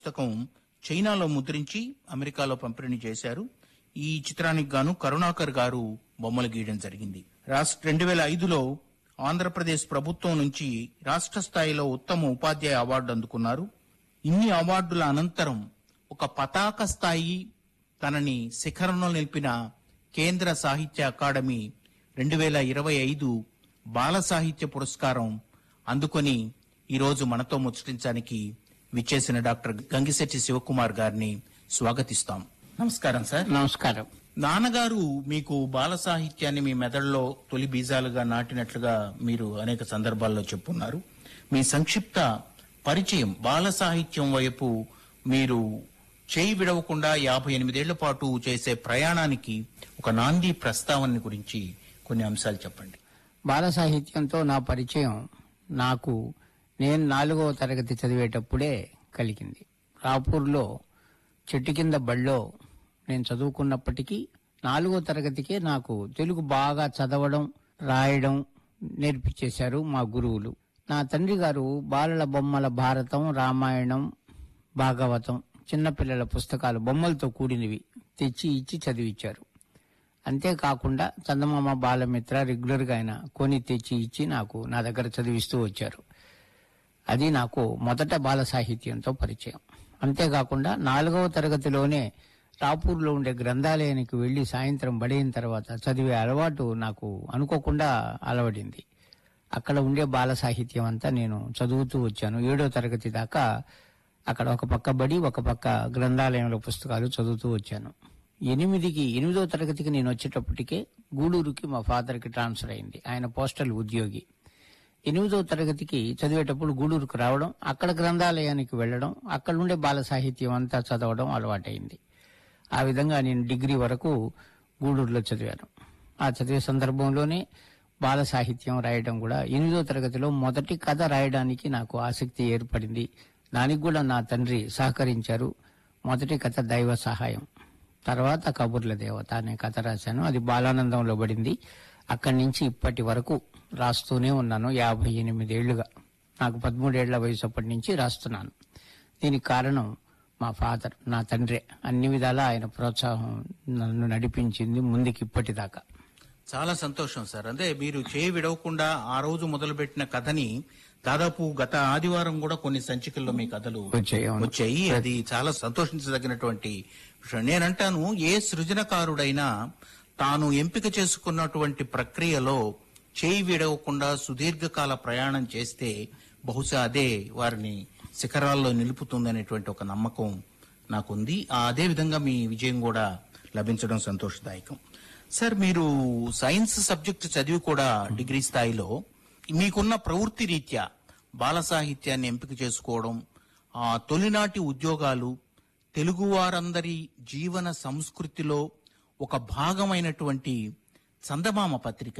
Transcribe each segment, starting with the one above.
పుస్తకం చైనాలో ముద్రించి అమెరికాలో పంపిణీ చేశారు ఈ చిత్రానికి గాను కరుణాకర్ గారు బొమ్మలు గీయడం జరిగింది రాష్ట్ర రెండు వేల ఐదులో ఆంధ్రప్రదేశ్ ప్రభుత్వం నుంచి రాష్ట్ర స్థాయిలో ఉత్తమ ఉపాధ్యాయ అవార్డు అందుకున్నారు ఇన్ని అవార్డుల అనంతరం ఒక పతాక స్థాయి తనని శిఖరంలో నిలిపిన కేంద్ర సాహిత్య అకాడమీ రెండు వేల ఇరవై ఐదు బాల సాహిత్య పురస్కారం అందుకొని ఈరోజు మనతో ముచ్చటించడానికి విచ్చేసిన డాక్టర్ గంగిశెట్టి శివకుమార్ గారిని స్వాగతిస్తాం నమస్కారం సార్ నమస్కారం నాన్నగారు మీకు బాల సాహిత్యాన్ని మీ మెదడులో తొలి బీజాలుగా నాటినట్లుగా మీరు అనేక సందర్భాల్లో చెప్పున్నారు మీ సంక్షిప్త పరిచయం బాల సాహిత్యం వైపు మీరు చేయి విడవకుండా యాభై ఎనిమిదేళ్ల పాటు చేసే ప్రయాణానికి ఒక నాంది ప్రస్తావన గురించి కొన్ని అంశాలు చెప్పండి బాల సాహిత్యంతో నా పరిచయం నాకు నేను నాలుగవ తరగతి చదివేటప్పుడే కలిగింది రాపూర్లో చెట్టు కింద బళ్ళో నేను చదువుకున్నప్పటికీ నాలుగో తరగతికే నాకు తెలుగు బాగా చదవడం రాయడం నేర్పించేశారు మా గురువులు నా తండ్రి గారు బాలల బొమ్మల భారతం రామాయణం భాగవతం చిన్నపిల్లల పుస్తకాలు బొమ్మలతో కూడినవి తెచ్చి ఇచ్చి చదివించారు అంతేకాకుండా చందమామ బాలమిత్ర రెగ్యులర్ గా ఆయన కొని తెచ్చి ఇచ్చి నాకు నా దగ్గర చదివిస్తూ వచ్చారు అది నాకు మొదట బాల సాహిత్యంతో పరిచయం అంతేకాకుండా నాలుగవ తరగతిలోనే రాపూర్లో ఉండే గ్రంథాలయానికి వెళ్లి సాయంత్రం బడైన తర్వాత చదివే అలవాటు నాకు అనుకోకుండా అలవడింది అక్కడ ఉండే బాల సాహిత్యం అంతా నేను చదువుతూ వచ్చాను ఏడో తరగతి దాకా అక్కడ ఒక పక్క బడి ఒక పక్క గ్రంథాలయంలో పుస్తకాలు చదువుతూ వచ్చాను ఎనిమిదికి ఎనిమిదో తరగతికి నేను వచ్చేటప్పటికే గూడూరుకి మా ఫాదర్కి ట్రాన్స్ఫర్ అయింది ఆయన పోస్టల్ ఉద్యోగి ఎనిమిదో తరగతికి చదివేటప్పుడు గూడూరుకు రావడం అక్కడ గ్రంథాలయానికి వెళ్ళడం అక్కడ ఉండే బాల సాహిత్యం అంతా చదవడం అలవాటైంది ఆ విధంగా నేను డిగ్రీ వరకు గూడూరులో చదివాను ఆ చదివే సందర్భంలోనే బాల సాహిత్యం రాయడం కూడా ఎనిమిదో తరగతిలో మొదటి కథ రాయడానికి నాకు ఆసక్తి ఏర్పడింది దానికి కూడా నా తండ్రి సహకరించారు మొదటి కథ దైవ సహాయం తర్వాత కబుర్ల దేవత అనే కథ రాశాను అది బాలానందంలో పడింది అక్కడి నుంచి ఇప్పటి వరకు రాస్తూనే ఉన్నాను యాభై ఎనిమిదేళ్లుగా నాకు పదమూడేళ్ల వయసు అప్పటి నుంచి రాస్తున్నాను దీనికి కారణం మా ఫాదర్ నా తండ్రే అన్ని విధాలా ఆయన ప్రోత్సాహం నన్ను నడిపించింది ముందుకి ఇప్పటిదాకా చాలా సంతోషం సార్ అంటే మీరు చేయి విడవకుండా ఆ రోజు మొదలుపెట్టిన కథని దాదాపు గత ఆదివారం కూడా కొన్ని సంచికల్లో మీ కథలు వచ్చాయి, అవును. వచ్చాయి అది చాలా సంతోషించదగినటువంటి విషయం నేనంటాను ఏ సృజనకారుడైనా తాను ఎంపిక చేసుకున్నటువంటి ప్రక్రియలో చేయి విడవకుండా సుదీర్ఘకాల ప్రయాణం చేస్తే బహుశా అదే వారిని శిఖరాల్లో నిలుపుతుందనేటువంటి ఒక నమ్మకం నాకుంది ఆ అదే విధంగా మీ విజయం కూడా లభించడం సంతోషదాయకం సార్ మీరు సైన్స్ సబ్జెక్ట్ చదివి కూడా డిగ్రీ స్థాయిలో మీకున్న ప్రవృత్తి రీత్యా బాల సాహిత్యాన్ని ఎంపిక చేసుకోవడం ఆ తొలినాటి ఉద్యోగాలు తెలుగువారందరి జీవన సంస్కృతిలో ఒక భాగమైనటువంటి చందమామ పత్రిక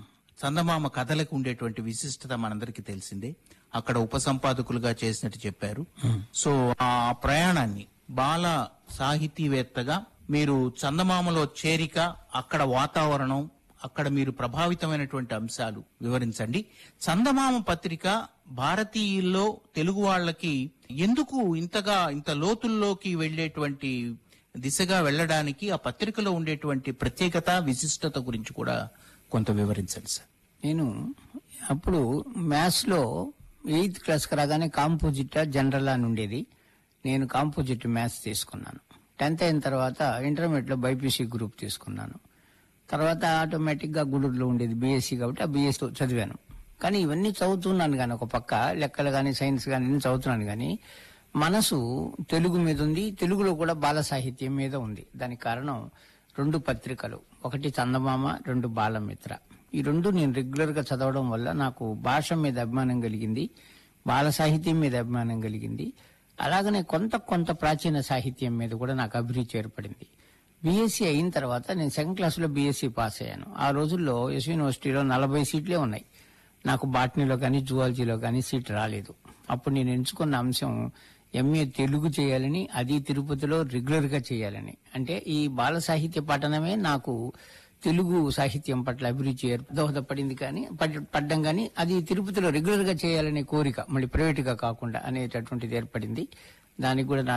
చందమామ కథలకు ఉండేటువంటి విశిష్టత మనందరికీ తెలిసిందే అక్కడ ఉపసంపాదకులుగా చేసినట్టు చెప్పారు సో ఆ ప్రయాణాన్ని బాల సాహితీవేత్తగా మీరు చందమామలో చేరిక అక్కడ వాతావరణం అక్కడ మీరు ప్రభావితమైనటువంటి అంశాలు వివరించండి చందమామ పత్రిక భారతీయుల్లో తెలుగు వాళ్ళకి ఎందుకు ఇంతగా ఇంత లోతుల్లోకి వెళ్ళేటువంటి దిశగా వెళ్ళడానికి ఆ పత్రికలో ఉండేటువంటి ప్రత్యేకత విశిష్టత గురించి కూడా కొంత వివరించండి సార్ నేను అప్పుడు మ్యాథ్స్ లో ఎయిత్ క్లాస్కి రాగానే కాంపోజిట్ జనరల్ అని ఉండేది నేను కాంపోజిట్ మ్యాథ్స్ తీసుకున్నాను టెన్త్ అయిన తర్వాత ఇంటర్మీడియట్ లో బైపీసీ గ్రూప్ తీసుకున్నాను తర్వాత ఆటోమేటిక్ గా గూడూరులో ఉండేది బీఎస్సీ కాబట్టి ఆ బీఎస్సీ చదివాను కానీ ఇవన్నీ చదువుతున్నాను కానీ ఒక పక్క లెక్కలు కానీ సైన్స్ కానీ ఇన్ని చదువుతున్నాను కానీ మనసు తెలుగు మీద ఉంది తెలుగులో కూడా బాల సాహిత్యం మీద ఉంది దానికి కారణం రెండు పత్రికలు ఒకటి చందమామ రెండు బాలమిత్ర ఈ రెండు నేను రెగ్యులర్ గా చదవడం వల్ల నాకు భాష మీద అభిమానం కలిగింది బాల సాహిత్యం మీద అభిమానం కలిగింది అలాగనే కొంత కొంత ప్రాచీన సాహిత్యం మీద కూడా నాకు అభిరుచి ఏర్పడింది బీఎస్సీ అయిన తర్వాత నేను సెకండ్ క్లాస్ లో బీఎస్సీ పాస్ అయ్యాను ఆ రోజుల్లో ఎస్ యూనివర్సిటీలో నలభై సీట్లే ఉన్నాయి నాకు బాటనీలో కానీ జువాలజీలో కానీ సీట్ రాలేదు అప్పుడు నేను ఎంచుకున్న అంశం ఎంఏ తెలుగు చేయాలని అది తిరుపతిలో రెగ్యులర్ గా చేయాలని అంటే ఈ బాల సాహిత్య పఠనమే నాకు తెలుగు సాహిత్యం పట్ల అభిరుచి ఏర్- దోహదపడింది కానీ పడ్- పడ్డం కానీ అది తిరుపతిలో రెగ్యులర్ గా చేయాలనే కోరిక మళ్ళీ ప్రైవేట్ గా కాకుండా అనేటటువంటిది ఏర్పడింది దానికి కూడా నా